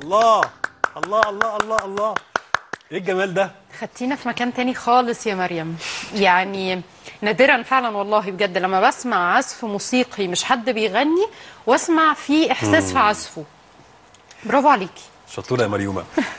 الله الله الله الله الله ايه الجمال ده خدتينا في مكان تاني خالص يا مريم يعني نادرا فعلا والله بجد لما بسمع عزف موسيقي مش حد بيغني واسمع فيه احساس في عزفه برافو عليكي شطوره يا مريومه